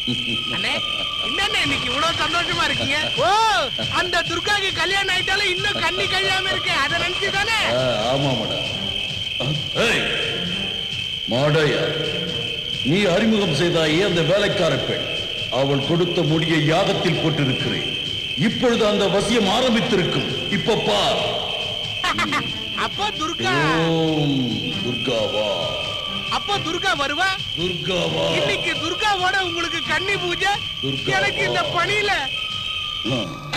அண்ணே என்னண்ணே இன்னைக்கு இவ்வளவு சந்தோஷமா இருக்கீங்க ஓ அந்த துர்காக்கு கல்யாணம் ஆயிட்டாலும் இன்னும் கண்ணி கழியாம இருக்கு அதை நினைச்சு தானே ஆ, ஆமாமாடா ஏய், மாடையா நீ அறிமுகம் செய்தாயே அந்த வேலைக்கார பெண் அவள் கொடுத்த முடியை யாகத்தில் போட்டிருக்கிறேன் இப்பொழுது அந்த வசியம் ஆரம்பித்திருக்கும் இப்ப பார் அப்ப துர்கா ஓம் துர்காவா அப்ப துர்கா வருவா துர்காவா இன்னைக்கு துர்காவோட உங்களுக்கு கன்னி பூஜை துர்கா. எனக்கு இந்த பணியில ஆ.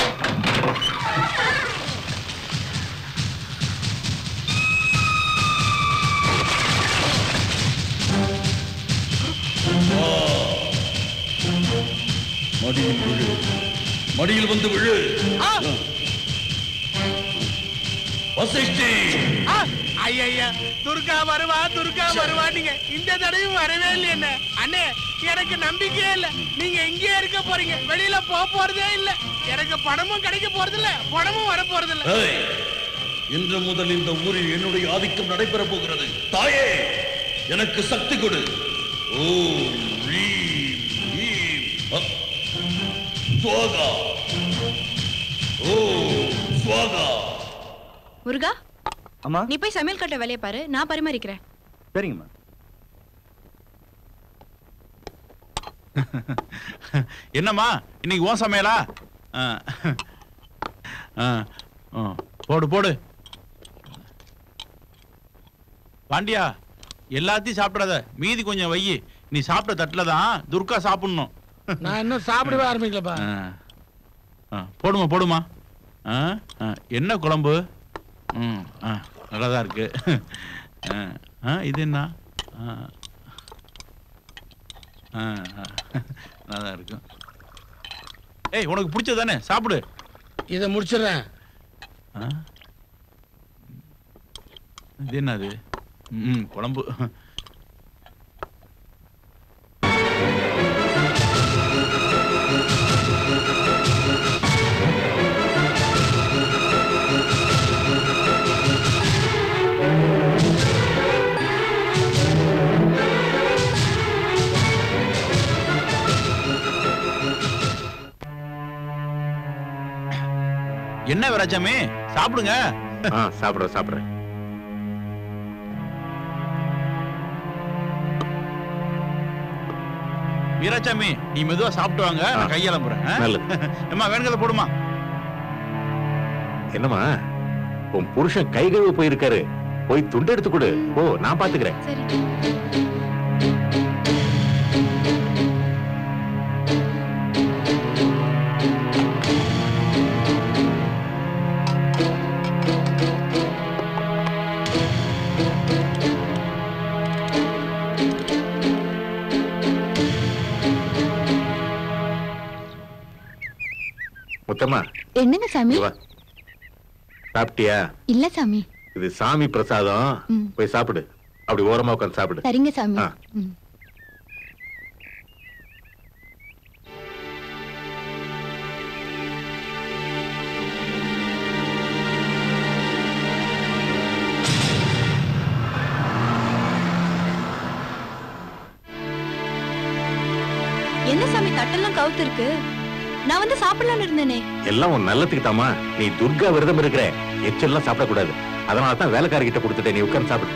வா. மடியில் விழு மடியில் வந்து விழு ஆ, வசிஷ்டி ஆ, ஐயையா துர்கா வருவா துர்கா வருவா நீங்க இந்த தடவையும் வரவே இல்லை என்ன அண்ணே எனக்கு நம்பிக்கையே இல்ல நீங்க இங்கேயே இருக்க போறீங்க வெளியில போக போறதே இல்ல எனக்கு பணமும் கிடைக்க போறது இல்ல பணமும் வர போறது இல்ல ஏய், இன்று முதல் இந்த ஊரில் என்னுடைய ஆதிக்கம் நடைபெறப் போகிறது தாயே எனக்கு சக்தி கொடு ஓம் ரீம் ஹீம் அ. சுவாகா ஓம் சுவாகா முருகா அம்மா நீ போய் சமையல் கட்ட வேலையை பாரு நான் பரிமாறிக்கிறேன் சரிங்கம்மா என்னம்மா இன்னைக்கு ஓ சமையலா ஆ. ஆ. ஆ. போடு போடு பாண்டியா எல்லாத்தையும் சாப்பிடாத மீதி கொஞ்சம் வை நீ சாப்பிட்ட தட்டுல தான் துர்கா சாப்பிடணும் நான் இன்னும் சாப்பிடவே ஆரம்பிக்கலப்பா ஆ. ஆ, போடுமா போடுமா ஆ, ஆ, என்ன குழம்பு ம் ஆ நல்லா தான் இருக்கு ஆ, ஆ, இது என்ன ஆ ஆ, ஆ, நல்லா தான் இருக்கும் ஏய் உனக்கு பிடிச்சது தானே சாப்பிடு இதை முடிச்சிடுறேன் ஆ? இது என்னது ம் குழம்பு என்ன விராச்சாமி சாப்பிடுங்க ஆ சாப்பிடுறேன் சாப்பிடுறேன் வீராசாமி நீ மெதுவா சாப்பிட்டு வாங்க ஆ. நான் கையெழும்புறேன் நல்லது அம்மா வேணுங்கிறத போடுமா என்னம்மா உன் புருஷன் கை கழுவ போயிருக்காரு போய் துண்டு எடுத்து கொடு ஓ நான் பாத்துக்கிறேன் சரி முத்தம்மா என்னங்க சாமி இங்க வா சாப்பிட்டியா இல்ல சாமி இது சாமி பிரசாதம் ம். போய் சாப்பிடு அப்படி ஓரமா உட்காந்து சாப்பிடு சரிங்க சாமி ஆ. ம். என்ன சாமி தட்டெல்லாம் கவுத்து இருக்கு நான் வந்து சாப்பிடலாம்னு இருந்தேனே எல்லாம் உன் நல்லதுக்கு தாமா நீ துர்கா விரதம் இருக்கிற எச்செல்லாம் சாப்பிடக்கூடாது அதனால தான் வேலைக்காரர்கிட்ட கொடுத்துட்டேன் நீ உட்கார்ந்து சாப்பிடு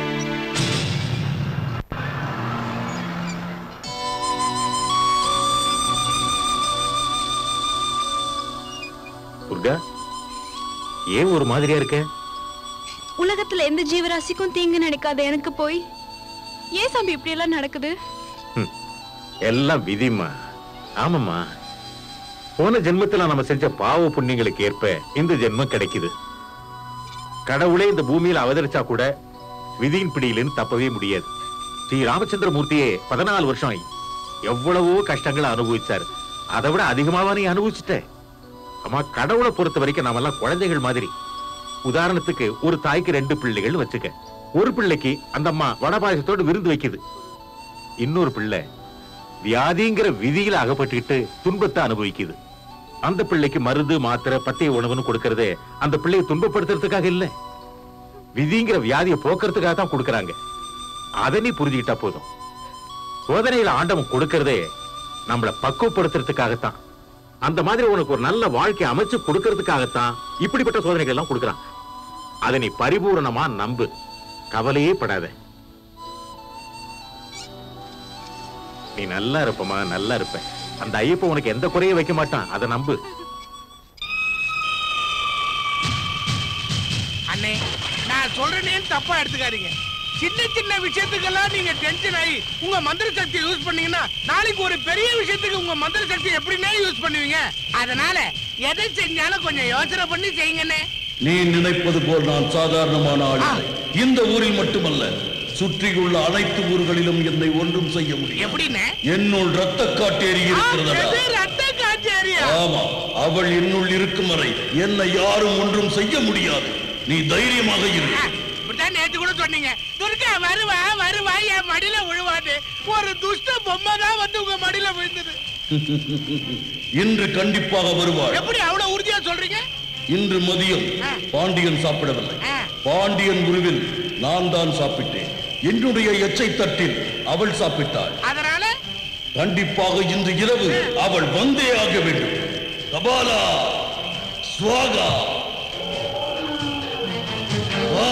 துர்கா ஏன் ஒரு மாதிரியா இருக்க உலகத்துல எந்த ஜீவராசிக்கும் தீங்கு நினைக்காத எனக்கு போய் ஏன் சாமி இப்படி எல்லாம் நடக்குது எல்லாம் விதிம்மா ஆமாம்மா போன ஜென்மத்துல நம்ம செஞ்ச பாவ புண்ணியங்களுக்கு ஏற்ப இந்த ஜென்மம் கிடைக்குது கடவுளே இந்த பூமியில அவதரிச்சா கூட விதியின் பிடியிலிருந்து தப்பவே முடியாது ஸ்ரீ ராமச்சந்திர மூர்த்தியே பதினாலு வருஷம் எவ்வளவோ கஷ்டங்களை அனுபவிச்சாரு அதை விட அதிகமாவா நீ அனுபவிச்சுட்ட அம்மா கடவுளை பொறுத்த வரைக்கும் நாம எல்லாம் குழந்தைகள் மாதிரி உதாரணத்துக்கு ஒரு தாய்க்கு ரெண்டு பிள்ளைகள் வச்சுக்க ஒரு பிள்ளைக்கு அந்த அம்மா வடபாயசத்தோடு விருந்து வைக்குது இன்னொரு பிள்ளை வியாதிங்கிற விதியில அகப்பட்டுக்கிட்டு துன்பத்தை அனுபவிக்குது அந்த பிள்ளைக்கு மருந்து மாத்திரை பத்திய உணவுன்னு கொடுக்கறதே அந்த பிள்ளையை துன்பப்படுத்துறதுக்காக இல்ல விதிங்கிற வியாதியை போக்குறதுக்காக தான் கொடுக்கறாங்க அதை நீ புரிஞ்சுக்கிட்டா போதும் சோதனையில ஆண்டவன் கொடுக்கறதே நம்மள பக்குவப்படுத்துறதுக்காகத்தான் அந்த மாதிரி உனக்கு ஒரு நல்ல வாழ்க்கை அமைச்சு கொடுக்கறதுக்காகத்தான் இப்படிப்பட்ட சோதனைகள் எல்லாம் கொடுக்கறான் அதை நீ பரிபூரணமா நம்பு கவலையே படாத நீ நல்லா இருப்பமா நல்லா இருப்ப அந்த ஐயப்ப உனக்கு எந்த குறையும் வைக்க மாட்டான் அதை நம்பு அண்ணே நான் சொல்றேனேன்னு தப்பா எடுத்துக்காதீங்க சின்ன சின்ன விஷயத்துக்கெல்லாம் நீங்க டென்ஷன் ஆகி உங்க மந்திர சக்தியை யூஸ் பண்ணீங்கன்னா நாளைக்கு ஒரு பெரிய விஷயத்துக்கு உங்க மந்திர சக்தி எப்படின்னே யூஸ் பண்ணுவீங்க அதனால எதை செஞ்சாலும் கொஞ்சம் யோசனை பண்ணி செய்யுங்கண்ணே நீ நினைப்பது போல் நான் சாதாரணமான ஆள் இல்லை. இந்த ஊரில் மட்டுமல்ல சுற்றியுள்ள அனைத்து ஊர்களிலும் என்னை ஒன்றும் செய்ய முடியும் எப்படிண்ணே என்னுள் ரத்த காட்டேரி ஆ, இருக்கிறதா எது ரத்த காட்டேரியா ஆமா அவள் என்னுள் இருக்கும் வரை என்னை யாரும் ஒன்றும் செய்ய முடியாது நீ தைரியமாக இரு இப்படிதான் நேத்து கூட சொன்னீங்க துர்கா வருவா வருவா என் மடியில விழுவாது ஒரு துஷ்ட பொம்மை தான் வந்து உங்க மடியில விழுந்தது இன்று கண்டிப்பாக வருவாள் எப்படி அவ்வளவு உறுதியா சொல்றீங்க இன்று மதியம் பாண்டியன் சாப்பிடவில்லை ஆ. பாண்டியன் உருவில் நான் தான் சாப்பிட்டேன் என்னுடைய எச்சை தட்டில் அவள் சாப்பிட்டாள் அதனால கண்டிப்பாக இன்று இரவு அவள் வந்தே ஆக வேண்டும் கபாலா ஸ்வாகா வா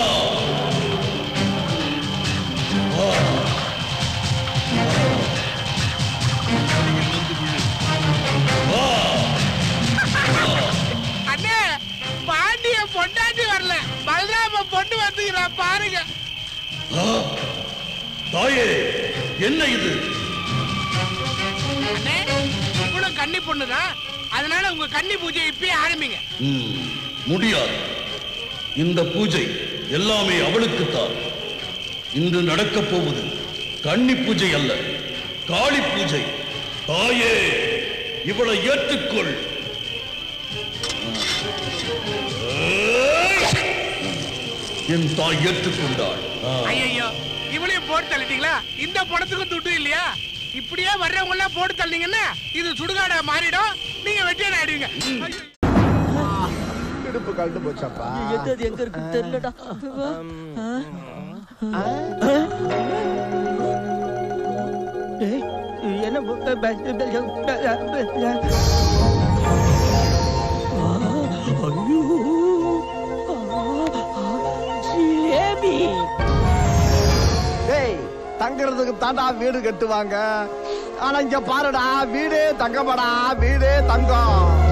வா வா அண்ணே பாண்டிய பொண்டாட்டி வரல பலராம பொண்ணு வந்துக்கிறா பாருங்க ஆ! தாயே என்ன இது அண்ணே இவ்வளவு கன்னி பொண்ணுதான் அதனால உங்க கன்னி பூஜை இப்பயே ஆரம்பிங்க ம், முடியாது இந்த பூஜை எல்லாமே அவளுக்குத்தான் இன்று நடக்கப் போவது கன்னி பூஜை அல்ல காளி பூஜை தாயே இவளை ஏற்றுக்கொள் ஏய்! என் தாய் ஏற்றுக்கொண்டாள் ஆ. ஐயோ இவளையும் போட்டு தள்ளிட்டீங்களா இந்த படத்துக்கும் துட்டு இல்லையா இப்படியே வர்றவங்க எல்லாம் போட்டு தள்ளிங்கன்னா இது சுடுகாடா மாறிடும் நீங்க வெட்டியான ஆயிடுவீங்க ஐயோ. இடுப்பு கழட்டு போச்சாப்பா எது அது எங்க இருக்கு தெரியலடா டேய், என்ன பு- ப- ப- ப- ப- ப- ஆ, ஐயோ ஆ, ஜிலேபி டேய் தங்குறதுக்கு தாண்டா வீடு கட்டுவாங்க ஆனா இங்க பாருடா வீடே தங்கமடா வீடே தங்கம்